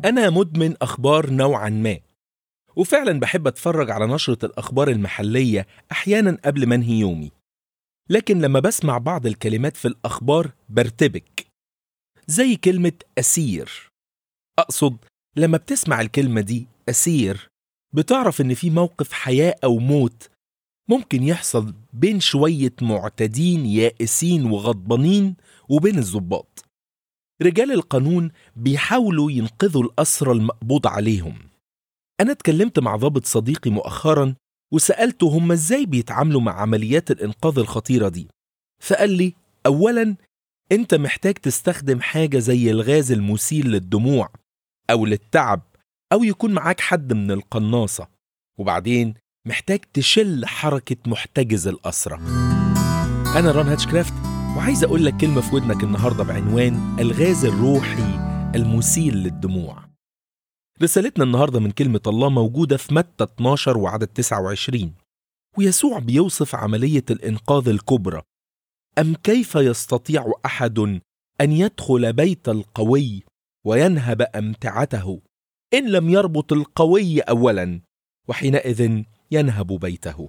أنا مدمن أخبار نوعا ما وفعلا بحب أتفرج على نشرة الأخبار المحلية أحيانا قبل ما أنهي يومي لكن لما بسمع بعض الكلمات في الأخبار برتبك زي كلمة أسير أقصد لما بتسمع الكلمة دي أسير بتعرف إن في موقف حياة أو موت ممكن يحصل بين شوية معتدين يائسين وغضبانين وبين الضباط رجال القانون بيحاولوا ينقذوا الأسرى المقبوض عليهم أنا اتكلمت مع ضابط صديقي مؤخرا وسألته هم ازاي بيتعاملوا مع عمليات الإنقاذ الخطيرة دي فقال لي أولا أنت محتاج تستخدم حاجة زي الغاز المسيل للدموع أو للتعب أو يكون معاك حد من القناصة وبعدين محتاج تشل حركة محتجز الأسرة أنا ران هاتشكرافت وعايز أقول لك كلمة في ودنك النهاردة بعنوان الغاز الروحي المسيل للدموع رسالتنا النهاردة من كلمة الله موجودة في متى 12 وعدد 29 ويسوع بيوصف عملية الإنقاذ الكبرى أم كيف يستطيع أحد أن يدخل بيت القوي وينهب أمتعته إن لم يربط القوي أولا وحينئذ ينهب بيته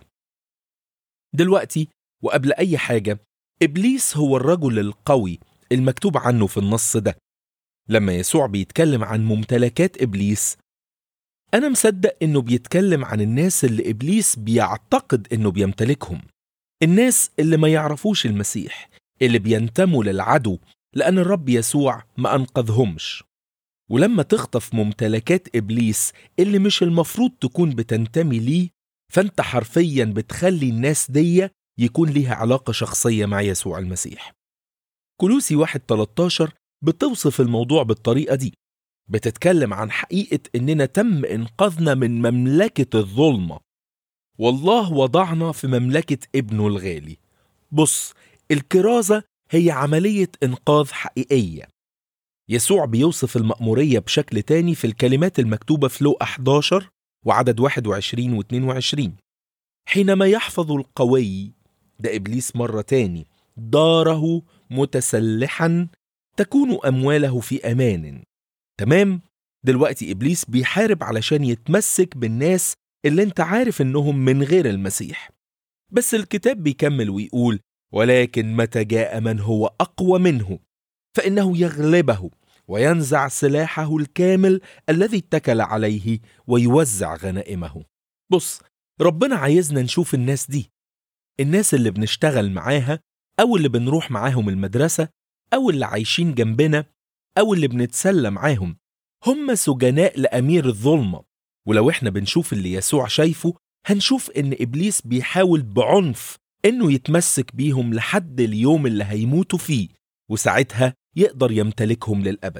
دلوقتي وقبل أي حاجة إبليس هو الرجل القوي المكتوب عنه في النص ده لما يسوع بيتكلم عن ممتلكات إبليس أنا مصدق إنه بيتكلم عن الناس اللي إبليس بيعتقد إنه بيمتلكهم الناس اللي ما يعرفوش المسيح اللي بينتموا للعدو لأن الرب يسوع ما أنقذهمش ولما تخطف ممتلكات إبليس اللي مش المفروض تكون بتنتمي ليه فأنت حرفيا بتخلي الناس دي يكون ليها علاقة شخصية مع يسوع المسيح كلوسي 1 13 بتوصف الموضوع بالطريقة دي بتتكلم عن حقيقة إننا تم إنقاذنا من مملكة الظلمة والله وضعنا في مملكة ابنه الغالي بص الكرازة هي عملية إنقاذ حقيقية يسوع بيوصف المأمورية بشكل تاني في الكلمات المكتوبة في لوقا 11 وعدد 21 و 22 حينما يحفظ القوي ده إبليس مرة تاني داره متسلحا تكون أمواله في أمان تمام؟ دلوقتي إبليس بيحارب علشان يتمسك بالناس اللي انت عارف انهم من غير المسيح بس الكتاب بيكمل ويقول ولكن متى جاء من هو أقوى منه فإنه يغلبه وينزع سلاحه الكامل الذي اتكل عليه ويوزع غنائمه بص ربنا عايزنا نشوف الناس دي الناس اللي بنشتغل معاها أو اللي بنروح معاهم المدرسة أو اللي عايشين جنبنا أو اللي بنتسلى معاهم هم سجناء لأمير الظلمة ولو احنا بنشوف اللي يسوع شايفه هنشوف ان ابليس بيحاول بعنف انه يتمسك بيهم لحد اليوم اللي هيموتوا فيه وساعتها يقدر يمتلكهم للابد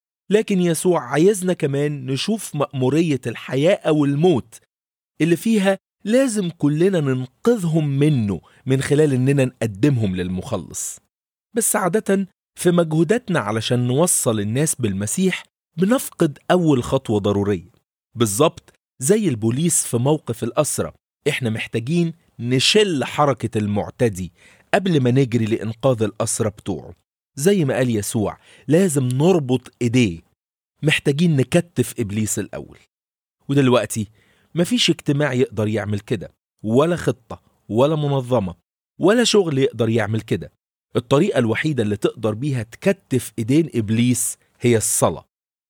لكن يسوع عايزنا كمان نشوف مأمورية الحياة أو الموت اللي فيها لازم كلنا ننقذهم منه من خلال إننا نقدمهم للمخلص بس عادة في مجهوداتنا علشان نوصل الناس بالمسيح بنفقد أول خطوة ضرورية بالظبط زي البوليس في موقف الأسرة إحنا محتاجين نشل حركة المعتدي قبل ما نجري لإنقاذ الأسرة بتوعه زي ما قال يسوع لازم نربط إيديه محتاجين نكتف إبليس الأول ودلوقتي مفيش اجتماع يقدر يعمل كده ولا خطة ولا منظمة ولا شغل يقدر يعمل كده الطريقة الوحيدة اللي تقدر بيها تكتف إيدين إبليس هي الصلاة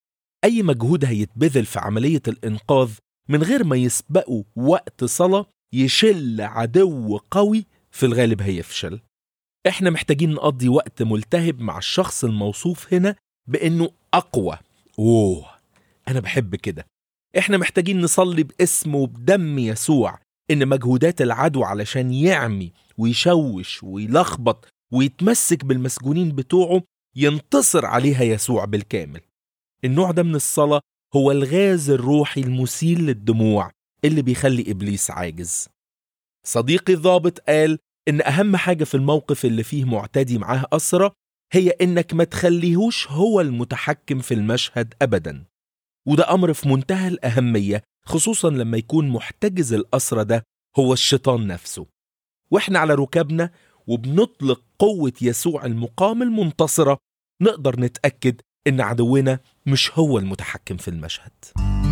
أي مجهود هيتبذل في عملية الإنقاذ من غير ما يسبقوا وقت صلاة يشل عدو قوي في الغالب هيفشل احنا محتاجين نقضي وقت ملتهب مع الشخص الموصوف هنا بانه اقوى اوه انا بحب كده احنا محتاجين نصلي باسم وبدم يسوع ان مجهودات العدو علشان يعمي ويشوش ويلخبط ويتمسك بالمسجونين بتوعه ينتصر عليها يسوع بالكامل النوع ده من الصلاة هو الغاز الروحي المسيل للدموع اللي بيخلي إبليس عاجز صديقي الضابط قال إن أهم حاجة في الموقف اللي فيه معتدي معاه أسرة هي إنك ما تخليهوش هو المتحكم في المشهد أبدا وده أمر في منتهى الأهمية خصوصا لما يكون محتجز الأسرة ده هو الشيطان نفسه وإحنا على ركابنا وبنطلق قوة يسوع المقام المنتصرة نقدر نتأكد إن عدونا مش هو المتحكم في المشهد